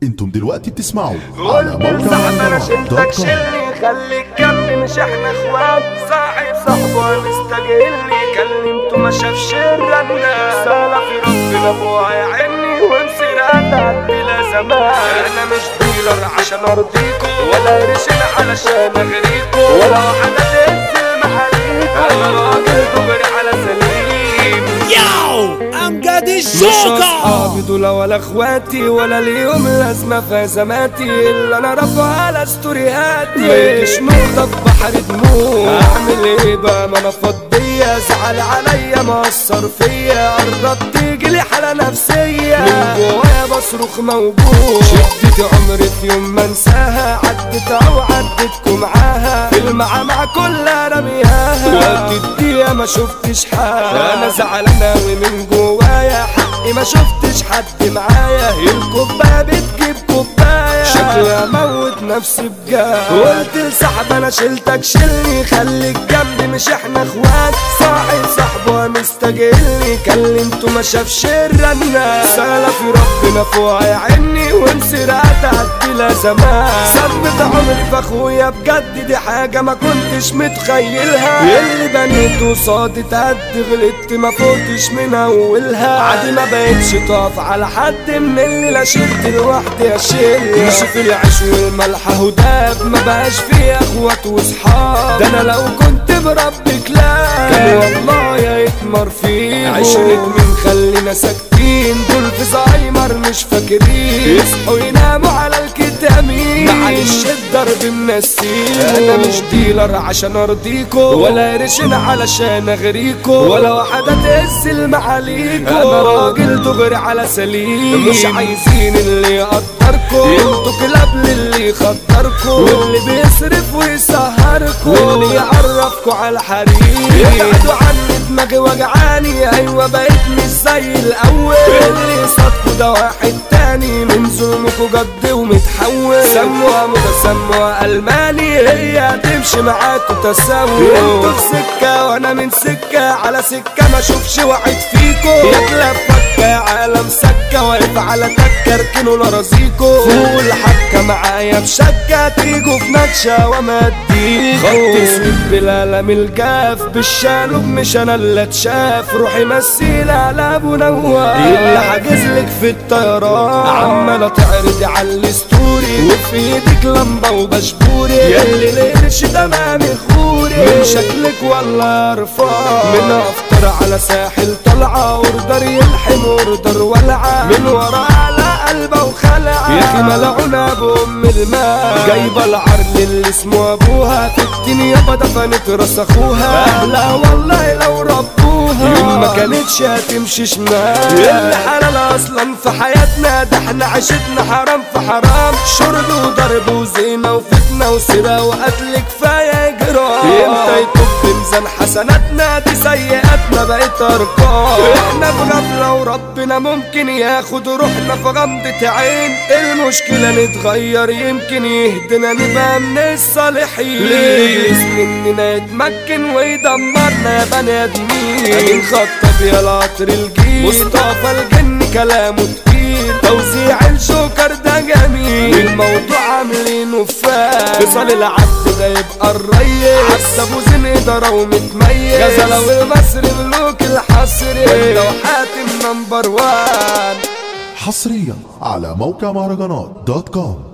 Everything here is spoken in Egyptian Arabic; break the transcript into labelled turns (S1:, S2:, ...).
S1: انتم دلوقتي بتسمعوا على
S2: قلت
S1: موقع
S2: لصاحب انا شلتك
S1: دوت كوم.
S2: شلني خليك جنبي مش احنا اخوات صاحب صاحبه مستجلني كلمته ما شافش الرنة سالة في ربنا ابوها يعيني وانسرقت عدي لا زمان انا مش ديلر عشان ارضيكوا ولا قرشين علشان اغريكوا ولا واحدة تنزل محليكوا انا راجل دغري على سليم
S3: Yo, I'm got this
S2: مش
S3: joker.
S2: اصحابي دول ولا اخواتي ولا اليوم لازمة في ازماتي الا انا رافع على ستوريهاتي مالكش نقطة في بحر دموع اعمل ايه بقى ما انا فضية زعل عليا مأثر فيا قربت تيجي حالة نفسية من جوايا بصرخ موجوع شدة عمري في يوم ما انساها عدت او عدتكم معاها في المعامع كلها رمياها وقت الدقيقة ما شفتش حاجة انا زعلان اوي من جوايا حقي ما شفتش حد معايا الكوباية بتجيب كوباية شكلي اموت نفسي بجد قلت لصاحب انا شلتك شيلني خليك جنبي مش احنا اخوات صاحب صاحبه مستجلني كلمته ما شافش الرنة سالة في ربنا فوق عيني وانسرقت عدي لا زمان ثبت عمري في اخويا بجد دي حاجة ما كنتش متخيلها اللي بنيته قصادي تهد غلطت ما فوتش من اولها عادي ما بقتش تقف على حد من اللي لا شلت لوحدي اشيل مش في العيش والملح هداب ما بقاش فيه اخوات وصحاب ده انا لو كنت بربي كلاب كان والله يا يتمر فيه عشرة من خلينا ساكتين دول في زهايمر مش فاكرين يصحوا يناموا على الكتامين معلش الضرب منسين انا مش ديلر عشان ارضيكوا ولا قرشين علشان اغريكوا ولا واحدة تهز المعاليكوا انا راجل دغري على سليم مش عايزين اللي يقدركوا انتوا كلاب للي يخطركوا واللي بيصرف ويسهركوا واللي يعرفكوا على الحريم يبعدوا عني دماغي وجعاني ايوه بقيت مش زي الاول اللي صدقوا ده واحد تاني من ظلمكوا جد ومتحول سموها متسموها الماني هي هتمشي معاكوا تساوي انتوا في سكه وانا من سكه على سكه ما اشوفش واحد فيكوا يا كلاب فكه عالم سكه واقف على تكه اركنوا لرازيكوا فوق الحكه معايا بشكه تيجوا في نكشه وما اديكوا خط اسود بالقلم الجاف بالشالوب مش انا اللي اتشاف روحي مثيل على ابو نواف اللي حاجزلك في الطيران عمالة تعرضي على الستوري وفي ايدك لمبة وبشبوري ياللي ليش تمام خوري من شكلك ولا رفاع من افطر على ساحل طلعة اوردر يلحم اوردر ولعة من ورا على قلبه وخلعة يا اخي ملعونة بام الماء جايبة العرل اللي اسمه ابوها في الدنيا دفنت راس اخوها اهلا والله لو ربوها يوم ما كانتش هتمشي شمال اللي حلال اصلا في حياتنا ده احنا عيشتنا حرام في حرام شرب وضرب وزينة وفتنة وسرقة وقتل كفاية جرام امتى يكب ميزان حسناتنا دي سيئاتنا بقت ارقام احنا في غفلة وربنا ممكن ياخد روحنا في غمضة عين المشكلة نتغير يمكن يهدنا نبقى من الصالحين ليه مننا يتمكن ويدمرنا يا بني ادمين نخطط يا القطر الجيل مصطفى الجن كلامه تقيل توزيع الجوكر ده جميل الموضوع عاملينه فاهم فصل العبد ده يبقى الريس حسبوا زين اداره ومتميز غزله والمصري ملوك الحصري لو حاتم نمبر وان
S1: حصريا على موقع مهرجانات دوت كوم